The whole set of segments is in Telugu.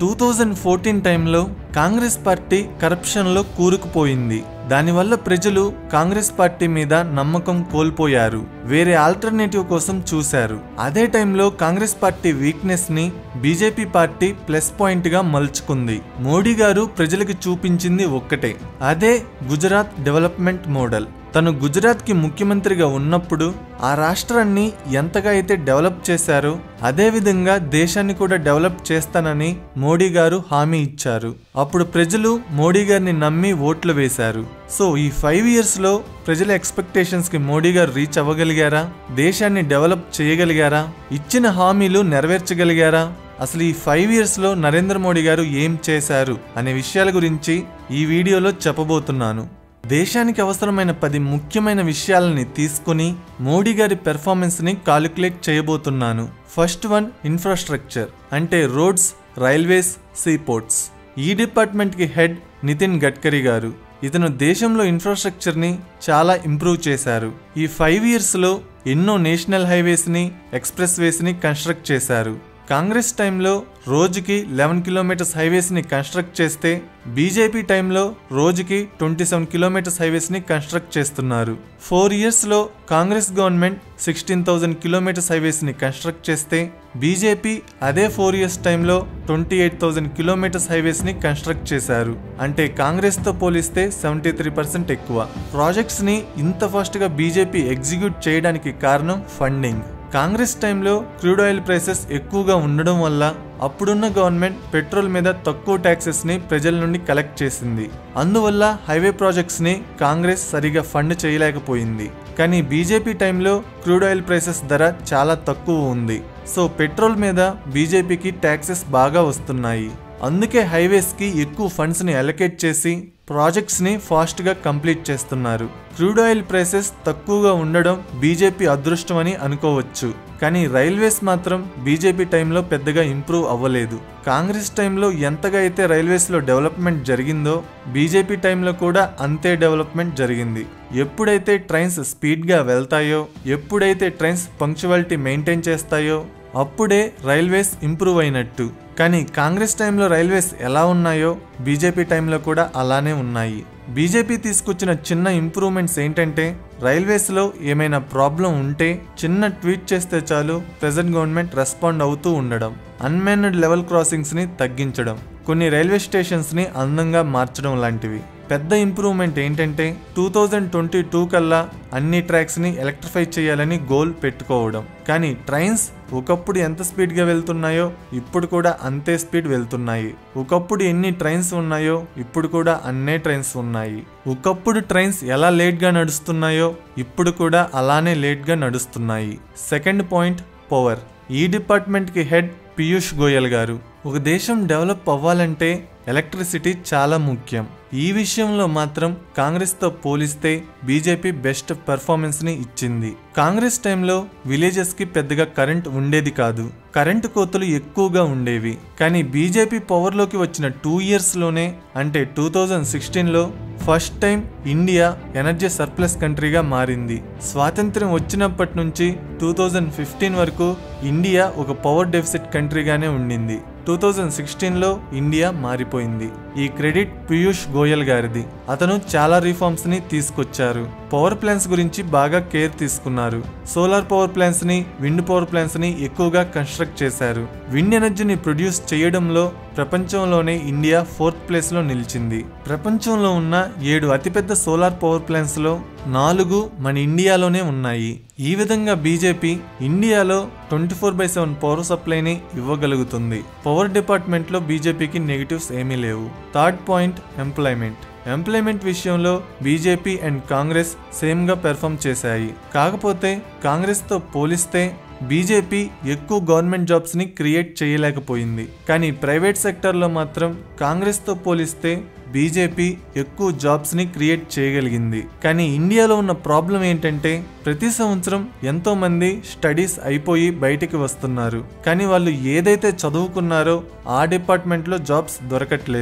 టూ థౌజండ్ ఫోర్టీన్ టైంలో కాంగ్రెస్ పార్టీ కరప్షన్లో కూరుకుపోయింది దానివల్ల ప్రజలు కాంగ్రెస్ పార్టీ మీద నమ్మకం కోల్పోయారు వేరే ఆల్టర్నేటివ్ కోసం చూశారు అదే టైంలో కాంగ్రెస్ పార్టీ వీక్నెస్ ని బీజేపీ పార్టీ ప్లస్ పాయింట్ గా మలుచుకుంది మోడీ గారు ప్రజలకు చూపించింది ఒక్కటే అదే గుజరాత్ డెవలప్మెంట్ మోడల్ తను గుజరాత్కి ముఖ్యమంత్రిగా ఉన్నప్పుడు ఆ రాష్ట్రాన్ని ఎంతగా అయితే డెవలప్ చేశారో అదేవిధంగా దేశాన్ని కూడా డెవలప్ చేస్తానని మోడీ గారు హామీ ఇచ్చారు అప్పుడు ప్రజలు మోడీ గారిని నమ్మి ఓట్లు వేశారు సో ఈ ఫైవ్ ఇయర్స్లో ప్రజల ఎక్స్పెక్టేషన్స్కి మోడీ గారు రీచ్ అవ్వగలిగారా దేశాన్ని డెవలప్ చేయగలిగారా ఇచ్చిన హామీలు నెరవేర్చగలిగారా అసలు ఈ ఫైవ్ ఇయర్స్లో నరేంద్ర మోడీ గారు ఏం చేశారు అనే విషయాల గురించి ఈ వీడియోలో చెప్పబోతున్నాను దేశానికి అవసరమైన పది ముఖ్యమైన విషయాలని తీసుకుని మోడీ గారి పెర్ఫార్మెన్స్ని కాలిక్యులేట్ చేయబోతున్నాను ఫస్ట్ వన్ ఇన్ఫ్రాస్ట్రక్చర్ అంటే రోడ్స్ రైల్వేస్ సీపోర్ట్స్ ఈ డిపార్ట్మెంట్కి హెడ్ నితిన్ గడ్కరీ గారు ఇతను దేశంలో ఇన్ఫ్రాస్ట్రక్చర్ని చాలా ఇంప్రూవ్ చేశారు ఈ ఫైవ్ ఇయర్స్లో ఎన్నో నేషనల్ హైవేస్ని ఎక్స్ప్రెస్ వేస్ని కన్స్ట్రక్ట్ చేశారు కాంగ్రెస్ టైంలో రోజుకి లెవెన్ కిలోమీటర్స్ హైవేస్ని కన్స్ట్రక్ట్ చేస్తే బీజేపీ టైంలో రోజుకి ట్వంటీ సెవెన్ కిలోమీటర్స్ హైవేస్ని కన్స్ట్రక్ట్ చేస్తున్నారు ఫోర్ ఇయర్స్లో Congress government sixteen thousand kilometres హైవేస్ని కన్స్ట్రక్ట్ చేస్తే బీజేపీ అదే ఫోర్ ఇయర్స్ టైంలో ట్వంటీ ఎయిట్ థౌజండ్ కిలోమీటర్స్ హైవేస్ని కన్స్ట్రక్ట్ చేశారు అంటే కాంగ్రెస్తో పోలిస్తే సెవెంటీ త్రీ పర్సెంట్ ఎక్కువ ప్రాజెక్ట్స్ని ఇంత ఫాస్ట్గా బీజేపీ ఎగ్జిక్యూట్ చేయడానికి కారణం ఫండింగ్ కాంగ్రెస్ టైంలో క్రూడ్ ఆయిల్ ప్రైసెస్ ఎక్కువగా ఉండడం వల్ల అప్పుడున్న గవర్నమెంట్ పెట్రోల్ మీద తక్కువ ట్యాక్సెస్ ని ప్రజల నుండి కలెక్ట్ చేసింది అందువల్ల హైవే ప్రాజెక్ట్స్ ని కాంగ్రెస్ సరిగా ఫండ్ చేయలేకపోయింది కానీ బీజేపీ టైంలో క్రూడ్ ఆయిల్ ప్రైసెస్ ధర చాలా తక్కువ ఉంది సో పెట్రోల్ మీద బీజేపీకి ట్యాక్సెస్ బాగా వస్తున్నాయి అందుకే హైవేస్కి ఎక్కువ ఫండ్స్ని అలొకేట్ చేసి ప్రాజెక్ట్స్ని ఫాస్ట్గా కంప్లీట్ చేస్తున్నారు క్రూడ్ ఆయిల్ ప్రైసెస్ తక్కువగా ఉండడం బీజేపీ అదృష్టం అని అనుకోవచ్చు కానీ రైల్వేస్ మాత్రం బీజేపీ టైంలో పెద్దగా ఇంప్రూవ్ అవ్వలేదు కాంగ్రెస్ టైంలో ఎంతగా అయితే రైల్వేస్లో డెవలప్మెంట్ జరిగిందో బీజేపీ టైంలో కూడా అంతే డెవలప్మెంట్ జరిగింది ఎప్పుడైతే ట్రైన్స్ స్పీడ్గా వెళ్తాయో ఎప్పుడైతే ట్రైన్స్ పంక్చువాలిటీ మెయింటైన్ చేస్తాయో అప్పుడే రైల్వేస్ ఇంప్రూవ్ అయినట్టు కానీ కాంగ్రెస్ టైంలో రైల్వేస్ ఎలా ఉన్నాయో బీజేపీ టైంలో కూడా అలానే ఉన్నాయి బీజేపీ తీసుకొచ్చిన చిన్న ఇంప్రూవ్మెంట్స్ ఏంటంటే రైల్వేస్లో ఏమైనా ప్రాబ్లం ఉంటే చిన్న ట్వీట్ చేస్తే చాలు ప్రెజెంట్ గవర్నమెంట్ రెస్పాండ్ అవుతూ ఉండడం అన్మాన్డ్ లెవెల్ క్రాసింగ్స్ని తగ్గించడం కొన్ని రైల్వే స్టేషన్స్ని అందంగా మార్చడం లాంటివి పెద్ద ఇంప్రూవ్మెంట్ ఏంటంటే టూ థౌజండ్ ట్వంటీ టూ కల్లా అన్ని ట్రాక్స్ని ఎలక్ట్రిఫై చేయాలని గోల్ పెట్టుకోవడం కానీ ట్రైన్స్ ఒకప్పుడు ఎంత స్పీడ్గా వెళ్తున్నాయో ఇప్పుడు కూడా అంతే స్పీడ్ వెళ్తున్నాయి ఒకప్పుడు ఎన్ని ట్రైన్స్ ఉన్నాయో ఇప్పుడు కూడా అన్నే ట్రైన్స్ ఉన్నాయి ఒకప్పుడు ట్రైన్స్ ఎలా లేట్గా నడుస్తున్నాయో ఇప్పుడు కూడా అలానే లేట్గా నడుస్తున్నాయి సెకండ్ పాయింట్ పవర్ ఈ డిపార్ట్మెంట్కి హెడ్ పీయూష్ గోయల్ గారు ఒక దేశం డెవలప్ అవ్వాలంటే ఎలక్ట్రిసిటీ చాలా ముఖ్యం ఈ విషయంలో మాత్రం కాంగ్రెస్తో పోలిస్తే బీజేపీ బెస్ట్ పెర్ఫార్మెన్స్ని ఇచ్చింది కాంగ్రెస్ టైంలో విలేజెస్కి పెద్దగా కరెంట్ ఉండేది కాదు కరెంటు కోతలు ఎక్కువగా ఉండేవి కానీ బీజేపీ పవర్లోకి వచ్చిన టూ ఇయర్స్లోనే అంటే టూ థౌజండ్ సిక్స్టీన్లో first time India energy surplus కంట్రీగా మారింది స్వాతంత్ర్యం వచ్చినప్పటి నుంచి టూ థౌజండ్ ఫిఫ్టీన్ వరకు ఇండియా ఒక పవర్ డెఫిసిట్ కంట్రీగానే ఉండింది టూ థౌజండ్ సిక్స్టీన్లో ఇండియా మారిపోయింది ఈ క్రెడిట్ పీయూష్ గోయల్ గారిది అతను చాలా రిఫార్మ్స్ ని తీసుకొచ్చారు పవర్ ప్లాంట్స్ గురించి బాగా కేర్ తీసుకున్నారు సోలార్ పవర్ ప్లాంట్స్ ని విండ్ పవర్ ప్లాంట్స్ ని ఎక్కువగా కన్స్ట్రక్ట్ చేశారు విండ్ ఎనర్జీని ప్రొడ్యూస్ చేయడంలో ప్రపంచంలోనే ఇండియా ఫోర్త్ ప్లేస్ లో నిలిచింది ప్రపంచంలో ఉన్న ఏడు అతిపెద్ద సోలార్ పవర్ ప్లాంట్స్ లో నాలుగు మన ఇండియాలోనే ఉన్నాయి ఈ విధంగా బీజేపీ ఇండియాలో twenty four by seven power సప్లైని ఇవ్వగలుగుతుంది పవర్ డిపార్ట్మెంట్లో బీజేపీకి నెగిటివ్స్ ఏమీ లేవు థర్డ్ పాయింట్ ఎంప్లాయ్మెంట్ ఎంప్లాయ్మెంట్ విషయంలో బీజేపీ అండ్ కాంగ్రెస్ సేమ్గా పెర్ఫామ్ చేశాయి కాకపోతే కాంగ్రెస్తో పోలిస్తే బీజేపీ ఎక్కువ గవర్నమెంట్ జాబ్స్ని క్రియేట్ చేయలేకపోయింది కానీ ప్రైవేట్ సెక్టర్లో మాత్రం కాంగ్రెస్తో పోలిస్తే బీజేపీ ఎక్కువ జాబ్స్ని క్రియేట్ చేయగలిగింది కానీ ఇండియాలో ఉన్న ప్రాబ్లం ఏంటంటే ప్రతి సంవత్సరం ఎంతో మంది స్టడీస్ అయిపోయి బయటికి వస్తున్నారు కానీ వాళ్ళు ఏదైతే చదువుకున్నారో ఆ డిపార్ట్మెంట్లో జాబ్స్ దొరకట్లేదు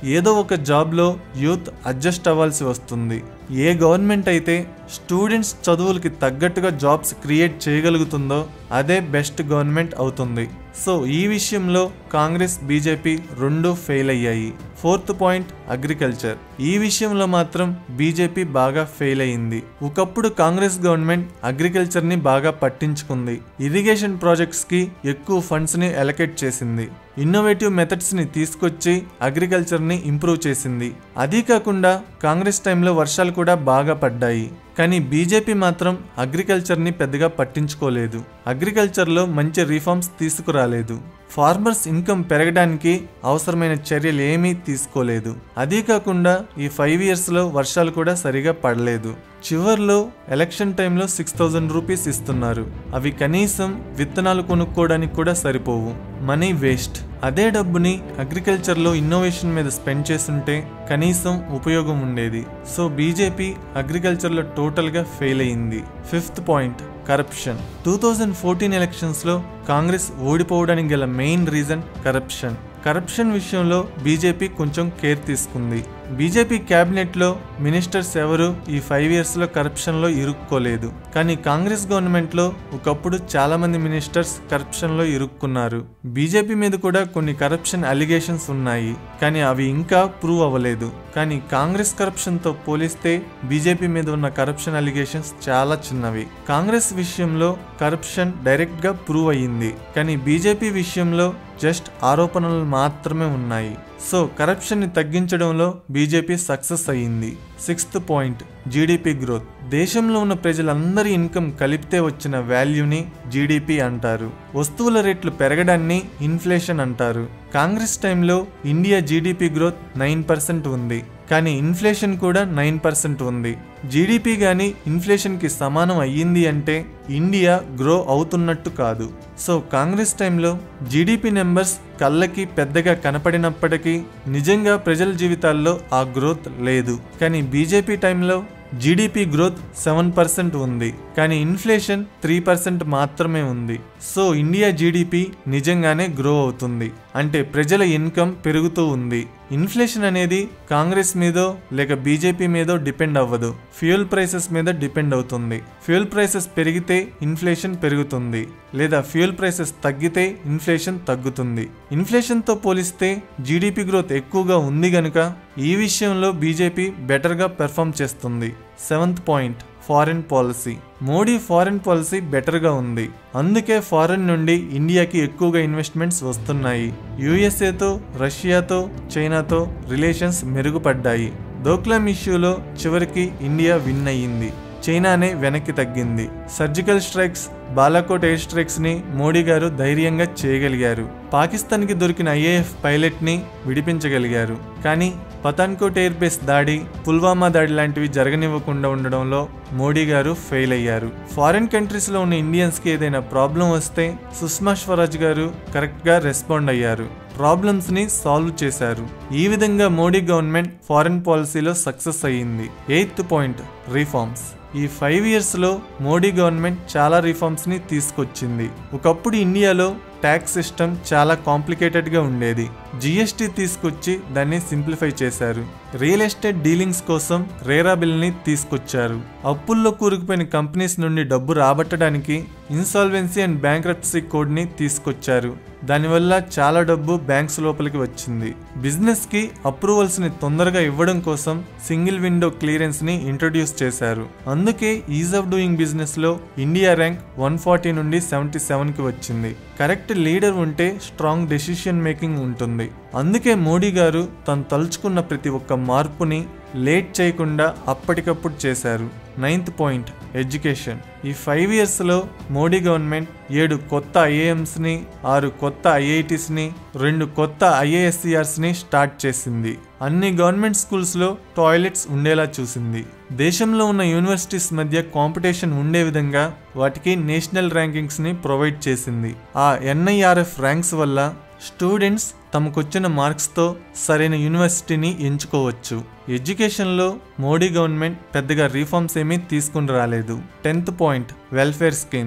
ఏదో ఒక జాబ్లో యూత్ అడ్జస్ట్ అవ్వాల్సి వస్తుంది ఏ గవర్నమెంట్ అయితే స్టూడెంట్స్ చదువులకి తగ్గట్టుగా జాబ్స్ క్రియేట్ చేయగలుగుతుందో అదే బెస్ట్ గవర్నమెంట్ అవుతుంది సో ఈ విషయంలో కాంగ్రెస్ బీజేపీ రెండు ఫెయిల్ అయ్యాయి ఫోర్త్ పాయింట్ అగ్రికల్చర్ ఈ విషయంలో మాత్రం బీజేపీ బాగా ఫెయిల్ అయింది ఒకప్పుడు కాంగ్రెస్ గవర్నమెంట్ అగ్రికల్చర్ ని బాగా పట్టించుకుంది ఇరిగేషన్ ప్రాజెక్ట్స్ కి ఎక్కువ ఫండ్స్ ని అలొకేట్ చేసింది ఇన్నోవేటివ్ మెథడ్స్ ని తీసుకొచ్చి అగ్రికల్చర్ ని ఇంప్రూవ్ చేసింది అదీ కాకుండా కాంగ్రెస్ టైంలో వర్షాలు కూడా బాగా పడ్డాయి కానీ బీజేపీ మాత్రం అగ్రికల్చర్ని పెద్దగా పట్టించుకోలేదు అగ్రికల్చర్లో మంచి రిఫార్మ్స్ తీసుకురాలేదు ఫార్మర్స్ ఇన్కమ్ పెరగడానికి అవసరమైన చర్యలు ఏమీ తీసుకోలేదు అదీ కాకుండా ఈ ఫైవ్ ఇయర్స్లో వర్షాలు కూడా సరిగా పడలేదు చివర్లో ఎలక్షన్ టైంలో సిక్స్ థౌజండ్ రూపీస్ ఇస్తున్నారు అవి కనీసం విత్తనాలు కొనుక్కోవడానికి కూడా సరిపోవు మనీ వేస్ట్ అదే డబ్బుని అగ్రికల్చర్లో ఇన్నోవేషన్ మీద స్పెండ్ చేస్తుంటే కనీసం ఉపయోగం ఉండేది సో బీజేపీ అగ్రికల్చర్లో టోటల్గా ఫెయిల్ అయింది fifth point corruption two thousand fourteen ఎలక్షన్స్లో కాంగ్రెస్ ఓడిపోవడానికి గల మెయిన్ రీజన్ కరప్షన్ కరప్షన్ విషయంలో బీజేపీ కొంచెం కేర్ తీసుకుంది బీజేపీ క్యాబినెట్లో మినిస్టర్స్ ఎవరు ఈ ఫైవ్ ఇయర్స్లో కరప్షన్లో ఇరుక్కోలేదు కానీ కాంగ్రెస్ గవర్నమెంట్లో ఒకప్పుడు చాలా మంది మినిస్టర్స్ కరప్షన్లో ఇరుక్కున్నారు బీజేపీ మీద కూడా కొన్ని కరప్షన్ అలిగేషన్స్ ఉన్నాయి కానీ అవి ఇంకా ప్రూవ్ అవ్వలేదు కానీ కాంగ్రెస్ కరప్షన్తో పోలిస్తే బీజేపీ మీద ఉన్న కరప్షన్ అలిగేషన్స్ చాలా చిన్నవి కాంగ్రెస్ విషయంలో కరప్షన్ డైరెక్ట్గా ప్రూవ్ అయ్యింది కానీ బీజేపీ విషయంలో జస్ట్ ఆరోపణలు మాత్రమే ఉన్నాయి సో కరప్షన్ని తగ్గించడంలో బీజేపీ సక్సెస్ అయ్యింది సిక్స్త్ పాయింట్ జీడిపి గ్రోత్ దేశంలో ఉన్న ప్రజలందరి ఇన్కమ్ కలిపితే వచ్చిన వాల్యూని జీడిపి అంటారు వస్తువుల రేట్లు పెరగడాన్ని ఇన్ఫ్లేషన్ అంటారు కాంగ్రెస్ టైంలో India GDP growth nine percent ఉంది కానీ ఇన్ఫ్లేషన్ కూడా నైన్ పర్సెంట్ ఉంది జీడిపి కానీ ఇన్ఫ్లేషన్కి సమానం అయ్యింది అంటే ఇండియా గ్రో అవుతున్నట్టు కాదు సో కాంగ్రెస్ టైంలో జీడిపి నెంబర్స్ కళ్ళకి పెద్దగా కనపడినప్పటికీ నిజంగా ప్రజల జీవితాల్లో ఆ గ్రోత్ లేదు కానీ బీజేపీ టైంలో జీడిపి గ్రోత్ సెవెన్ పర్సెంట్ ఉంది కానీ ఇన్ఫ్లేషన్ త్రీ పర్సెంట్ మాత్రమే ఉంది సో ఇండియా జీడిపి నిజంగానే గ్రో అవుతుంది అంటే ప్రజల ఇన్కమ్ పెరుగుతూ ఉంది ఇన్ఫ్లేషన్ అనేది కాంగ్రెస్ మీదో లేక బీజేపీ మీదో డిపెండ్ అవ్వదు ఫ్యూయల్ ప్రైసెస్ మీద డిపెండ్ అవుతుంది ఫ్యూయల్ ప్రైసెస్ పెరిగితే ఇన్ఫ్లేషన్ పెరుగుతుంది లేదా ఫ్యూయల్ ప్రైసెస్ తగ్గితే ఇన్ఫ్లేషన్ తగ్గుతుంది ఇన్ఫ్లేషన్తో పోలిస్తే జీడిపి గ్రోత్ ఎక్కువగా ఉంది గనుక ఈ విషయంలో బీజేపీ బెటర్గా పెర్ఫామ్ చేస్తుంది seventh point foreign policy Modi foreign policy బెటర్గా ఉంది అందుకే ఫారిన్ నుండి ఇండియాకి ఎక్కువగా ఇన్వెస్ట్మెంట్స్ వస్తున్నాయి యుఎస్ఏతో రష్యాతో చైనాతో రిలేషన్స్ మెరుగుపడ్డాయి దోక్లాం ఇష్యూలో చివరికి ఇండియా విన్ అయ్యింది చైనానే వెనక్కి తగ్గింది surgical strikes Balakot air strikes ని మోడీ గారు ధైర్యంగా చేయగలిగారు పాకిస్తాన్కి దొరికిన ఐఏఎఫ్ పైలట్ ని విడిపించగలిగారు కానీ పతాన్కోట్ ఎయిర్ బేస్ దాడి పుల్వామా దాడి లాంటివి జరగనివ్వకుండా ఉండడంలో మోడీ గారు ఫెయిల్ అయ్యారు ఫారిన్ కంట్రీస్ లో ఉన్న ఇండియన్స్ కి ఏదైనా ప్రాబ్లం వస్తే సుష్మా స్వరాజ్ గారు కరెక్ట్ గా రెస్పాండ్ అయ్యారు ప్రాబ్లమ్స్ ని సాల్వ్ చేశారు ఈ విధంగా మోడీ గవర్నమెంట్ ఫారిన్ పాలసీలో సక్సెస్ అయ్యింది ఎయిత్ పాయింట్ రిఫార్మ్స్ ఈ ఫైవ్ ఇయర్స్లో మోడీ గవర్నమెంట్ చాలా రిఫార్మ్స్ని తీసుకొచ్చింది ఒకప్పుడు ఇండియాలో ట్యాక్స్ సిస్టమ్ చాలా కాంప్లికేటెడ్గా ఉండేది జిఎస్టీ తీసుకొచ్చి దాన్ని సింప్లిఫై చేశారు రియల్ ఎస్టేట్ డీలింగ్స్ కోసం రేరా బిల్ని తీసుకొచ్చారు అప్పుల్లో కూరుకుపోయిన కంపెనీస్ నుండి డబ్బు రాబట్టడానికి ఇన్సాల్వెన్సీ అండ్ బ్యాంక్రప్సీ కోడ్ని తీసుకొచ్చారు దానివల్ల చాలా డబ్బు బ్యాంక్స్ లోపలికి వచ్చింది బిజినెస్ కి అప్రూవల్స్ ని తొందరగా ఇవ్వడం కోసం సింగిల్ విండో క్లియరెన్స్ ని ఇంట్రొడ్యూస్ చేశారు అందుకే ఈజ్ ఆఫ్ డూయింగ్ బిజినెస్ లో ఇండియా ర్యాంక్ వన్ ఫార్టీ నుండి సెవెంటీ సెవెన్ కి వచ్చింది కరెక్ట్ లీడర్ ఉంటే స్ట్రాంగ్ డెసిషన్ మేకింగ్ ఉంటుంది అందుకే మోడీ గారు తను తలుచుకున్న ప్రతి ఒక్క మార్పుని లేట్ చేయకుండా అప్పటికప్పుడు చేశారు నైన్త్ పాయింట్ ఎడ్యుకేషన్ ఈ ఫైవ్ ఇయర్స్లో మోడీ గవర్నమెంట్ ఏడు కొత్త ఐఏఎంస్ని ఆరు కొత్త ఐఐటీస్ని రెండు కొత్త ఐఏఎస్సిఆర్స్ని స్టార్ట్ చేసింది అన్ని గవర్నమెంట్ స్కూల్స్లో టాయిలెట్స్ ఉండేలా చూసింది దేశంలో ఉన్న యూనివర్సిటీస్ మధ్య కాంపిటీషన్ ఉండే విధంగా వాటికి నేషనల్ ర్యాంకింగ్స్ని ప్రొవైడ్ చేసింది ఆ ఎన్ఐఆర్ఎఫ్ ర్యాంక్స్ వల్ల స్టూడెంట్స్ తమకొచ్చిన మార్క్స్తో సరైన యూనివర్సిటీని ఎంచుకోవచ్చు ఎడ్యుకేషన్లో మోడీ గవర్నమెంట్ పెద్దగా రిఫార్మ్స్ ఏమీ తీసుకుని రాలేదు టెన్త్ పాయింట్ వెల్ఫేర్ స్కీమ్స్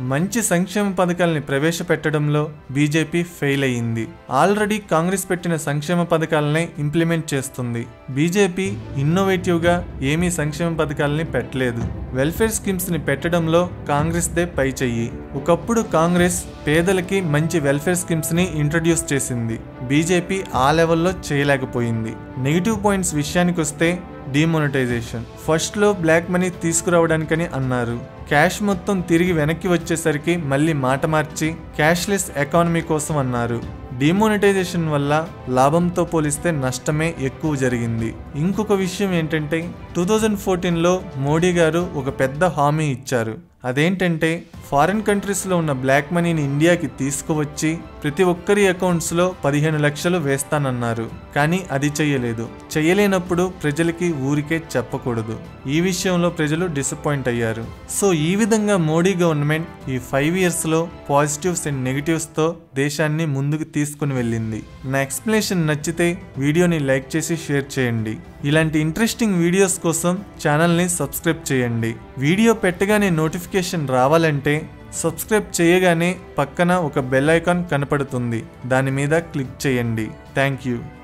మంచి సంక్షేమ పథకాల్ని ప్రవేశపెట్టడంలో బీజేపీ ఫెయిల్ అయ్యింది ఆల్రెడీ కాంగ్రెస్ పెట్టిన సంక్షేమ పథకాలనే ఇంప్లిమెంట్ చేస్తుంది బీజేపీ ఇన్నోవేటివ్గా ఏమీ సంక్షేమ పథకాలని పెట్టలేదు వెల్ఫేర్ స్కీమ్స్ ని పెట్టడంలో కాంగ్రెస్ దే పై చెయ్యి ఒకప్పుడు కాంగ్రెస్ పేదలకి మంచి వెల్ఫేర్ స్కీమ్స్ ని ఇంట్రడ్యూస్ చేసింది బీజేపీ ఆ లెవెల్లో చేయలేకపోయింది నెగిటివ్ పాయింట్స్ విషయానికి వస్తే డిమోనటైజేషన్ ఫస్ట్ లో బ్లాక్ మనీ తీసుకురావడానికని అన్నారు క్యాష్ మొత్తం తిరిగి వెనక్కి వచ్చేసరికి మళ్ళీ మాట మార్చి క్యాష్లెస్ ఎకానమీ కోసం అన్నారు డిమోనిటైజేషన్ వల్ల లాభంతో పోలిస్తే నష్టమే ఎక్కువ జరిగింది ఇంకొక విషయం ఏంటంటే టూ థౌజండ్ ఫోర్టీన్లో మోడీ గారు ఒక పెద్ద హామీ ఇచ్చారు అదేంటంటే ఫారిన్ కంట్రీస్లో ఉన్న బ్లాక్ మనీని ఇండియాకి తీసుకువచ్చి ప్రతి ఒక్కరి అకౌంట్స్లో పదిహేను లక్షలు వేస్తానన్నారు కానీ అది చెయ్యలేదు చెయ్యలేనప్పుడు ప్రజలకి ఊరికే చెప్పకూడదు ఈ విషయంలో ప్రజలు డిసప్పాయింట్ అయ్యారు సో ఈ విధంగా మోడీ గవర్నమెంట్ ఈ ఫైవ్ ఇయర్స్లో పాజిటివ్స్ అండ్ నెగిటివ్స్తో దేశాన్ని ముందుకు తీసుకుని వెళ్ళింది నా ఎక్స్ప్లెనేషన్ నచ్చితే వీడియోని లైక్ చేసి షేర్ చేయండి ఇలాంటి ఇంట్రెస్టింగ్ వీడియోస్ కోసం ఛానల్ని సబ్స్క్రైబ్ చేయండి వీడియో పెట్టగానే నోటిఫికేషన్ రావాలంటే సబ్స్క్రైబ్ చేయగానే పక్కన ఒక బెల్ ఐకాన్ కనపడుతుంది దాని మీద క్లిక్ చేయండి థ్యాంక్ యూ